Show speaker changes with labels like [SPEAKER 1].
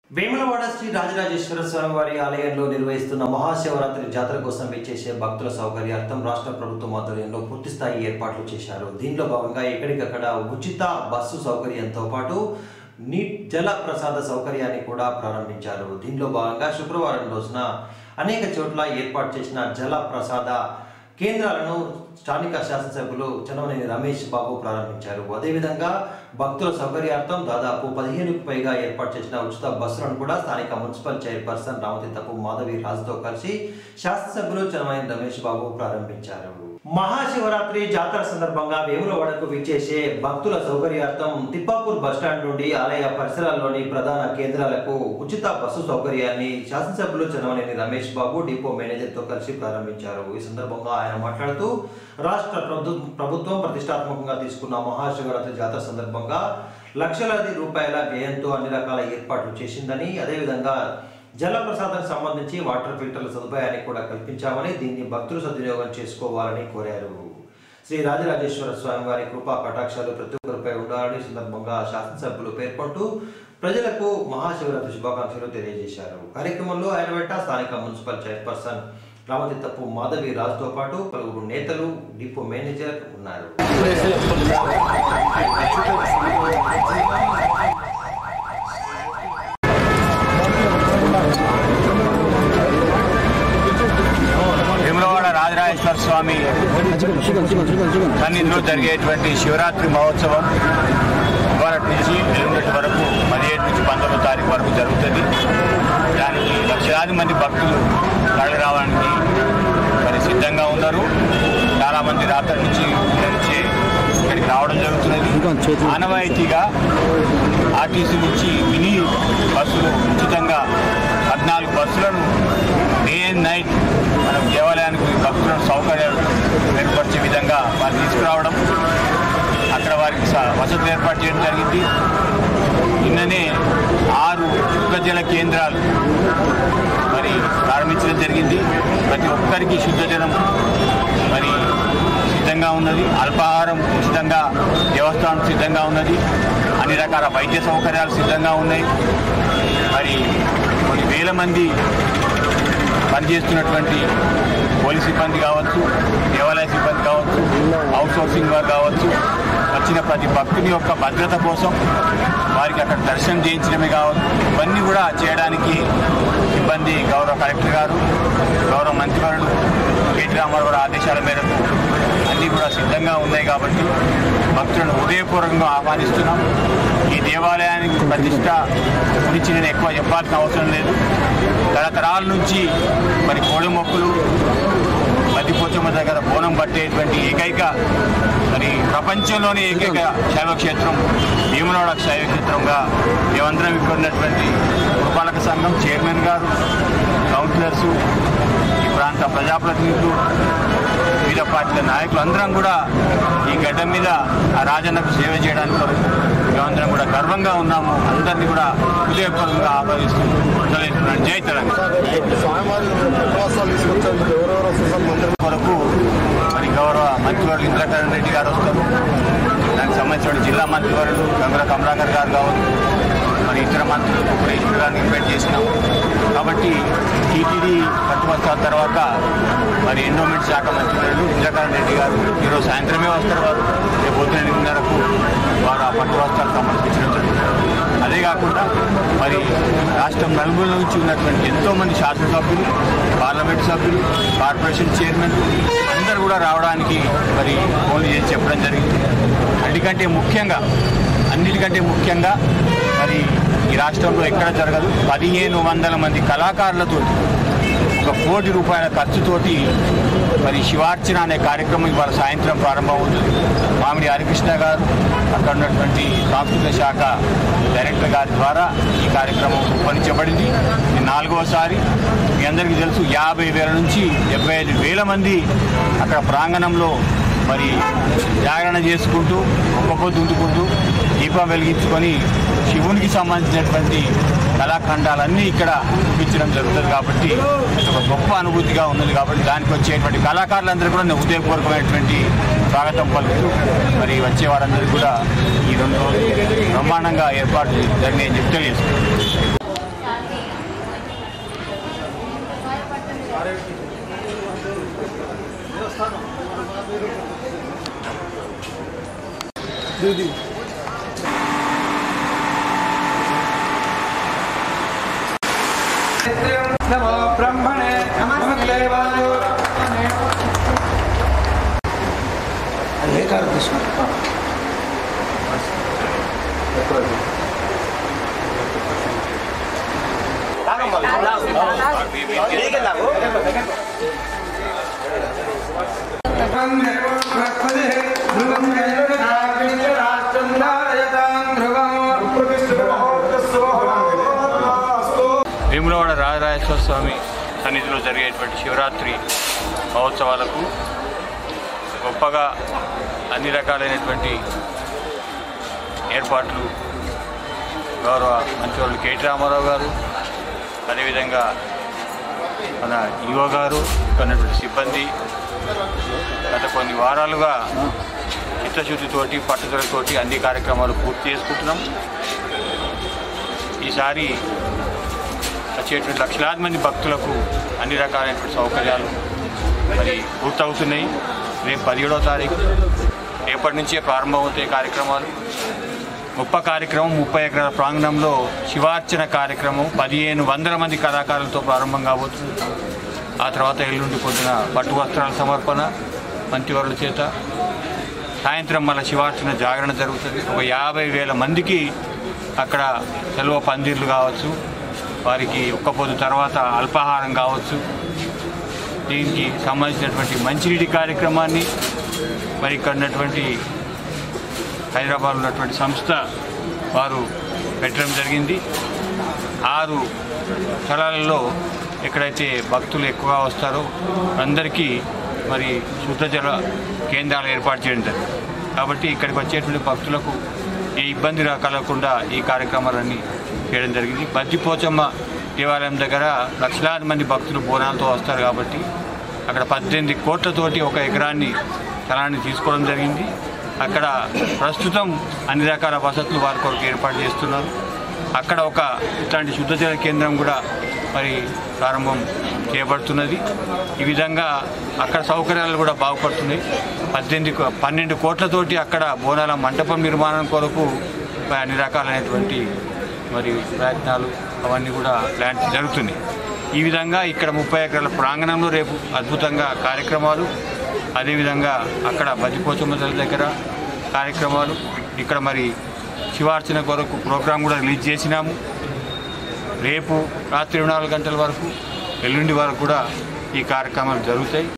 [SPEAKER 1] వేములవాడ శ్రీ రాజరాజేశ్వర స్వామి వారి ఆలయంలో నిర్వహిస్తున్న మహాశివరాత్రి జాతర కోసం విచ్చేసే భక్తుల సౌకర్యార్థం రాష్ట్ర ప్రభుత్వం ఆధ్వర్యంలో పూర్తిస్థాయి ఏర్పాట్లు చేశారు దీనిలో భాగంగా ఎక్కడికక్కడ ఉచిత బస్సు సౌకర్యంతో పాటు నీ జల ప్రసాద సౌకర్యాన్ని కూడా ప్రారంభించారు దీనిలో భాగంగా శుక్రవారం రోజున అనేక చోట్ల ఏర్పాటు చేసిన జల ప్రసాద కేంద్రాలను స్థానిక శాసనసభ్యులు చనమనేని రమేష్ బాబు ప్రారంభించారు అదేవిధంగా భక్తుల సౌకర్యార్థం దాదాపు పదిహేనుకు పైగా ఏర్పాటు చేసిన ఉచిత బస్సులను కూడా స్థానిక మున్సిపల్ చైర్పర్సన్ రామతీతపు మాధవి రాజుతో కలిసి శాసనసభ్యులు చనమనేని రమేష్ బాబు ప్రారంభించారు మహాశివరాత్రి జాతర సందర్భంగా వేములవాడకు విచ్చేసే భక్తుల సౌకర్యార్థం తిప్పాపూర్ బస్టాండ్ నుండి ఆలయ పరిసరాల్లోని ప్రధాన కేంద్రాలకు ఉచిత బస్సు సౌకర్యాన్ని శాసనసభ్యులు చనమనేని రమేష్ బాబు డిపో మేనేజర్తో కలిసి ప్రారంభించారు ఈ సందర్భంగా ఆయన మాట్లాడుతూ రాష్ట్ర ప్రభు ప్రభుత్వం ప్రతిష్టాత్మకంగా తీసుకున్న మహాశివరాత్రి జాతర సందర్భంగా లక్షలాది రూపాయల వ్యయంతో అన్ని రకాల ఏర్పాట్లు చేసిందని అదేవిధంగా జల ప్రసాదం సంబంధించి వాటర్ ఫిల్టర్ల సదుపాయాన్ని కూడా కల్పించామని దీన్ని భక్తులు సద్వినియోగం చేసుకోవాలని కోరారు శ్రీ రాజరాజేశ్వర స్వామి వారి కృపా కటాక్షాలు ప్రతి ఒక్కరిపై ఉండాలని ఈ సందర్భంగా శాసనసభ్యులు పేర్కొంటూ ప్రజలకు మహాశివరాత్రి శుభాకాంక్షలు తెలియజేశారు కార్యక్రమంలో ఆయన వెంట స్థానిక మున్సిపల్ చైర్పర్సన్ రామతిత్తపు మాధవి రాజుతో పాటు పలువురు నేతలు డిపో మేనేజర్ ఉన్నారు
[SPEAKER 2] వేములవాడ రాజరాజేశ్వర స్వామి సన్నిధిలో జరిగేటువంటి శివరాత్రి మహోత్సవం ఇవాళ నుంచి ఎల్లుండటి వరకు పదిహేడు నుంచి పంతొమ్మిదో తారీఖు వరకు జరుగుతుంది దానికి లక్షలాది మంది భక్తులు తరలి రావడానికి మరి సిద్ధంగా ఉన్నారు చాలా మంది రాత్రి నుంచి ఊళ్ళ నుంచి ఇక్కడికి రావడం జరుగుతున్నది ఆనవాయితీగా ఆర్టీసీ నుంచి మినీ బస్సులు ఉచితంగా పద్నాలుగు బస్సులను డే అండ్ నైట్ మనం దేవాలయానికి భక్తులను సౌకర్యాలు ఏర్పరిచే విధంగా వారు తీసుకురావడం అక్కడ వారికి స- వసతులు ఏర్పాటు చేయడం జరిగింది నిన్ననే ఆరు శుద్ధజల కేంద్రాలు మరి ప్రారంభించడం జరిగింది ప్రతి ఒక్కరికి శుద్ధ జలం మరి సిద్ధంగా ఉన్నది అల్పాహారం ఉచితంగా దేవస్థానం సిద్ధంగా ఉన్నది అన్ని రకాల వైద్య సౌకర్యాలు సిద్ధంగా ఉన్నాయి మరి కొన్ని వేల మంది పనిచేస్తున్నటువంటి పోలీస్ సిబ్బంది కావచ్చు దేవాలయ సిబ్బంది కావచ్చు అవుట్ సోర్సింగ్ వారు కావచ్చు వచ్చిన ప్రతి భక్తుని యొక్క భద్రత కోసం వారికి అక్కడ దర్శనం చేయించడమే కావచ్చు ఇవన్నీ కూడా చేయడానికి సిబ్బంది గౌరవ కలెక్టర్ గారు గౌరవ మంత్రివర్యులు కేటీ రామారావు గారి ఆదేశాల మేరకు అన్నీ కూడా సిద్ధంగా ఉన్నాయి కాబట్టి భక్తులను హృదయపూర్వకంగా ఆహ్వానిస్తున్నాం ఈ దేవాలయానికి ప్రతిష్ట గురించి నేను ఎక్కువ చెప్పాల్సిన అవసరం లేదు తరతరాల నుంచి మరి కోడి మొక్కులు మధ్యపోచమ్మ దగ్గర బోనం పట్టేటువంటి ఏకైక మరి ప్రపంచంలోనే ఏకైక శైవక్షేత్రం భీమనవాడ శైవక్షేత్రంగా మేమందరం ఇక్కడ ఉన్నటువంటి పురపాలక సంఘం చైర్మన్ గారు కౌన్సిలర్స్ ఈ ప్రాంత ప్రజాప్రతినిధులు వివిధ పార్టీల నాయకులు అందరం కూడా ఈ గడ్డ మీద ఆ రాజన్నకు సేవ చేయడానికి కొరకు మేమందరం కూడా గర్వంగా ఉన్నాము అందరినీ కూడా హృదయపూర్వకంగా ఆహ్వానిస్తున్నాను జై తెలంగాణ
[SPEAKER 3] స్వామివారి ఉపవాసాలు తీసుకొచ్చేందుకు ఎవరెవరు వస్తారు మంత్రి
[SPEAKER 2] కొరకు మరి గౌరవ మంత్రివర్యులు ఇంద్రకరణ్ రెడ్డి గారు వస్తారు దానికి సంబంధించిన జిల్లా మంత్రివర్యులు గంగుల కమలాకర్ గారు కావచ్చు మరి ఇతర మంత్రులు కుప్పరేశ్వర్ గారిని ఇన్వైట్ చేసినాం కాబట్టి టీటీడీ పట్టువస్తాల తర్వాత మరి ఎండోమెంట్ శాఖ మంత్రివర్యులు ఇంద్రకరణ్ రెడ్డి గారు ఈరోజు సాయంత్రమే వస్తారు వారు రేపు పొద్దున ఎనిమిదిన్నరకు వారు ఆ పట్టువస్తాలు సమర్పించడం జరుగుతుంది అదే కాకుండా మరి రాష్ట్రం నలుగురు నుంచి ఉన్నటువంటి ఎంతో మంది శాసనసభ్యులు పార్లమెంట్ సభ్యులు కార్పొరేషన్ చైర్మన్ అందరూ కూడా రావడానికి మరి ఫోన్లు చేసి చెప్పడం జరిగింది అన్నిటికంటే ముఖ్యంగా అన్నిటికంటే ముఖ్యంగా మరి ఈ రాష్ట్రంలో ఎక్కడ జరగదు పదిహేను వందల మంది కళాకారులతో ఒక కోటి రూపాయల ఖర్చుతోటి మరి శివార్చన అనే కార్యక్రమం ఇవాళ సాయంత్రం ప్రారంభమవుతుంది మామిడి హరికృష్ణ గారు అక్కడ ఉన్నటువంటి సాంస్కృతిక శాఖ డైరెక్టర్ గారి ద్వారా ఈ కార్యక్రమం రూపొందించబడింది ఇది నాలుగవసారి మీ అందరికీ తెలుసు యాభై వేల నుంచి డెబ్బై ఐదు వేల మంది అక్కడ ప్రాంగణంలో మరి జాగరణ చేసుకుంటూ ఒక్క పొద్దు ఉంటుకుంటూ దీపం వెలిగించుకొని శివునికి సంబంధించినటువంటి కళాఖండాలన్నీ ఇక్కడ చూపించడం జరుగుతుంది కాబట్టి ఇది ఒక గొప్ప అనుభూతిగా ఉన్నది కాబట్టి దానికి వచ్చేటువంటి కళాకారులందరూ కూడా నేను హృదయపూర్వకమైనటువంటి స్వాగతం పలుకుతూ మరి వచ్చే వారందరూ కూడా ఈ రెండు రోజులు బ్రహ్మాండంగా ఏర్పాటు జరిగినాయని చెప్పి తెలియజేస్తున్నాను
[SPEAKER 3] దీది
[SPEAKER 4] నమో బ్రహ్మణే నమో దేవాయ
[SPEAKER 2] వేములవాడ రాజరాజేశ్వర స్వామి సన్నిధిలో జరిగేటువంటి శివరాత్రి మహోత్సవాలకు గొప్పగా అన్ని రకాలైనటువంటి ఏర్పాట్లు గౌరవ మంత్రివర్యులు కేటీ రామారావు గారు అదేవిధంగా మన ఈవో గారు ఇక్కడ ఉన్నటువంటి సిబ్బంది గత కొన్ని వారాలుగా చిత్తశుద్ధితోటి పట్టుదలతోటి అన్ని కార్యక్రమాలు పూర్తి చేసుకుంటున్నాం ఈసారి వచ్చేటువంటి లక్షలాది మంది భక్తులకు అన్ని రకాలైనటువంటి సౌకర్యాలు మరి పూర్తవుతున్నాయి రేపు పదిహేడో తారీఖు రేపటి నుంచే ప్రారంభమవుతాయి కార్యక్రమాలు గొప్ప కార్యక్రమం ముప్పై ఎకరాల ప్రాంగణంలో శివార్చన కార్యక్రమం పదిహేను వందల మంది కళాకారులతో ప్రారంభం కాబోతుంది ఆ తర్వాత ఎల్లుండి పొద్దున పట్టు వస్త్రాల సమర్పణ మంత్రివర్ల చేత సాయంత్రం మళ్ళీ శివార్చన జాగరణ జరుగుతుంది ఒక యాభై వేల మందికి అక్కడ సెలవు పందిర్లు కావచ్చు వారికి ఒక్క పొద్దు తర్వాత అల్పాహారం కావచ్చు దీనికి సంబంధించినటువంటి మంచినీటి కార్యక్రమాన్ని మరి ఇక్కడ ఉన్నటువంటి హైదరాబాద్ ఉన్నటువంటి సంస్థ వారు పెట్టడం జరిగింది ఆరు స్థలాలలో ఎక్కడైతే భక్తులు ఎక్కువగా వస్తారో అందరికీ మరి శుద్ధ జల కేంద్రాలు ఏర్పాటు చేయడం జరిగింది కాబట్టి ఇక్కడికి వచ్చేటువంటి భక్తులకు ఏ ఇబ్బంది రా- కలగకుండా ఈ కార్యక్రమాలన్నీ చేయడం జరిగింది బద్దిపోచమ్మ దేవాలయం దగ్గర లక్షలాది మంది భక్తులు బోనాలతో వస్తారు కాబట్టి అక్కడ పద్దెనిమిది కోట్లతోటి ఒక ఎకరాన్ని స్థలాన్ని తీసుకోవడం జరిగింది అక్కడ ప్రస్తుతం అన్ని రకాల వసతులు వారి కొరకు ఏర్పాటు చేస్తున్నారు అక్కడ ఒక ఇట్లాంటి శుద్ధ జల కేంద్రం కూడా మరి ప్రారంభం చేయబడుతున్నది ఈ విధంగా అక్కడ సౌకర్యాలు కూడా బాగుపడుతున్నాయి పద్దెనిమిది కో- పన్నెండు కోట్లతోటి అక్కడ బోనాల మంటపం నిర్మాణం కొరకు మరి అన్ని రకాలైనటువంటి మరి ప్రయత్నాలు అవన్నీ కూడా ప్లాన్ జరుగుతున్నాయి ఈ విధంగా ఇక్కడ ముప్పై ఎకరాల ప్రాంగణంలో రేపు అద్భుతంగా కార్యక్రమాలు అదేవిధంగా అక్కడ బతిపోచమ్మ తల్లి దగ్గర కార్యక్రమాలు ఇక్కడ మరి శివార్చన కొరకు ప్రోగ్రాం కూడా రిలీజ్ చేసినాము రేపు రాత్రి ఇరవై నాలుగు గంటల వరకు ఎల్లుండి వరకు కూడా ఈ కార్యక్రమాలు జరుగుతాయి